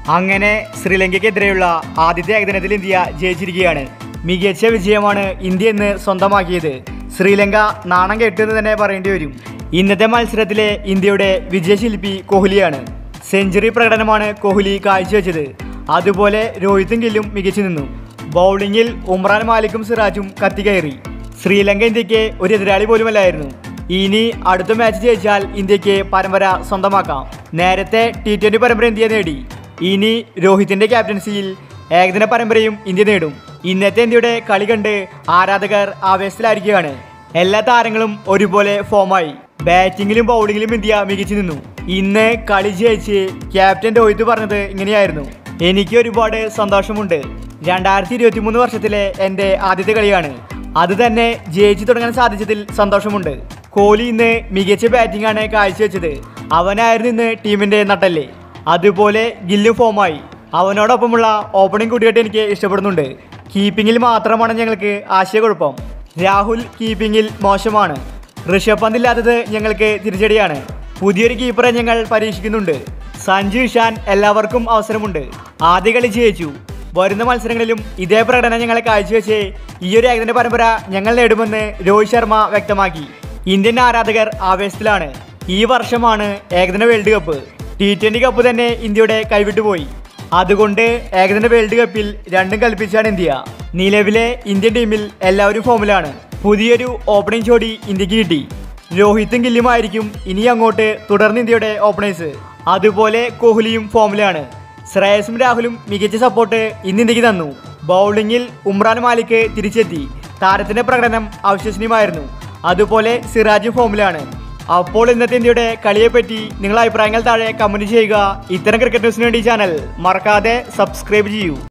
അങ്ങനെ ശ്രീലങ്കയ്ക്കെതിരെയുള്ള ആദ്യത്തെ ഏകദിനത്തിൽ ഇന്ത്യ ജയിച്ചിരിക്കുകയാണ് മികച്ച വിജയമാണ് ഇന്ത്യ ഇന്ന് സ്വന്തമാക്കിയത് ശ്രീലങ്ക നാണം കെട്ടെന്ന് തന്നെ പറയേണ്ടി വരും ഇന്നത്തെ മത്സരത്തിലെ ഇന്ത്യയുടെ വിജയശില്പി കോഹ്ലിയാണ് സെഞ്ചുറി പ്രകടനമാണ് കോഹ്ലി കാഴ്ചവെച്ചത് അതുപോലെ രോഹിത്തും ഗില്ലും മികച്ചു നിന്നു ബൗളിങ്ങിൽ ഉമ്രാൻ മാലിക്കും സിറാജും കത്തിക്കയറി ശ്രീലങ്ക ഇന്ത്യക്ക് ഒരു എതിരാളി പോലുമല്ലായിരുന്നു ഇനി അടുത്ത മാച്ച് ജയിച്ചാൽ ഇന്ത്യക്ക് പരമ്പര സ്വന്തമാക്കാം നേരത്തെ ടി ട്വന്റി പരമ്പര ഇന്ത്യ നേടി ഇനി രോഹിത്തിന്റെ ക്യാപ്റ്റൻസിയിൽ ഏകദിന പരമ്പരയും ഇന്ത്യ നേടും ഇന്നത്തെ ഇന്ത്യയുടെ കളി കണ്ട് ആരാധകർ ആവേശത്തിലായിരിക്കുകയാണ് എല്ലാ താരങ്ങളും ഒരുപോലെ ഫോമായി ബാറ്റിങ്ങിലും ബൗളിങ്ങിലും ഇന്ത്യ മികച്ചു നിന്നു ഇന്ന് കളി ജയിച്ച് ക്യാപ്റ്റൻ രോഹിത് പറഞ്ഞത് ഇങ്ങനെയായിരുന്നു എനിക്ക് ഒരുപാട് സന്തോഷമുണ്ട് രണ്ടായിരത്തി ഇരുപത്തി മൂന്ന് വർഷത്തിലെ എൻ്റെ ആദ്യത്തെ കളിയാണ് അത് തന്നെ ജയിച്ചു തുടങ്ങാൻ സാധിച്ചതിൽ സന്തോഷമുണ്ട് കോഹ്ലി ഇന്ന് മികച്ച ബാറ്റിംഗ് ആണ് കാഴ്ചവെച്ചത് അവനായിരുന്നു ഇന്ന് ടീമിന്റെ നട്ടല്ലേ അതുപോലെ ഗില്ലും ഫോമായി അവനോടൊപ്പമുള്ള ഓപ്പണിംഗ് കൂട്ടുകെട്ട് എനിക്ക് ഇഷ്ടപ്പെടുന്നുണ്ട് കീപ്പിങ്ങിൽ മാത്രമാണ് ഞങ്ങൾക്ക് ആശയക്കുഴപ്പം രാഹുൽ കീപ്പിങ്ങിൽ മോശമാണ് ഋഷഭ് പന്ത് ഇല്ലാത്തത് ഞങ്ങൾക്ക് തിരിച്ചടിയാണ് പുതിയൊരു കീപ്പറെ ഞങ്ങൾ പരീക്ഷിക്കുന്നുണ്ട് സഞ്ജു ഇഷാൻ എല്ലാവർക്കും അവസരമുണ്ട് ആദ്യ കളി ജയിച്ചു വരുന്ന മത്സരങ്ങളിലും ഇതേ പ്രകടനം ഞങ്ങളെ കാഴ്ചവെച്ച് ഈ ഒരു ഏകദിന പരമ്പര ഞങ്ങൾ നേടുമെന്ന് രോഹിത് ശർമ്മ വ്യക്തമാക്കി ഇന്ത്യൻ ആരാധകർ ആവേശത്തിലാണ് ഈ വർഷമാണ് ഏകദിന world cup T twenty cup തന്നെ ഇന്ത്യയുടെ കൈവിട്ടുപോയി അതുകൊണ്ട് ഏകദിന വേൾഡ് കപ്പിൽ രണ്ടും കൽപ്പിച്ചാണ് ഇന്ത്യ നിലവിലെ ഇന്ത്യൻ ടീമിൽ എല്ലാവരും ഫോമിലാണ് പുതിയൊരു ഓപ്പണിംഗ് ജോഡി ഇന്ത്യക്ക് കിട്ടി രോഹിത്തും ഗില്ലുമായിരിക്കും ഇനി അങ്ങോട്ട് തുടർന്ന് ഇന്ത്യയുടെ ഓപ്പണേഴ്സ് അതുപോലെ കോഹ്ലിയും ഫോമിലാണ് ശ്രേയസും രാഹുലും മികച്ച സപ്പോർട്ട് ഇന്ന് ഇന്ത്യക്ക് തന്നു ബൗളിങ്ങിൽ ഉമ്രാൻ മാലിക് തിരിച്ചെത്തി താരത്തിന്റെ പ്രകടനം അവിശ്വസനീയമായിരുന്നു അതുപോലെ സിറാജും ഫോമിലാണ് അപ്പോൾ ഇന്നത്തെ ഇന്ത്യയുടെ കളിയെപ്പറ്റി നിങ്ങളുടെ അഭിപ്രായങ്ങൾ താഴെ കമന്റ് ചെയ്യുക ഇത്തരം ക്രിക്കറ്റ് ന്യൂസിന് വേണ്ടി ചാനൽ മറക്കാതെ സബ്സ്ക്രൈബ് ചെയ്യൂ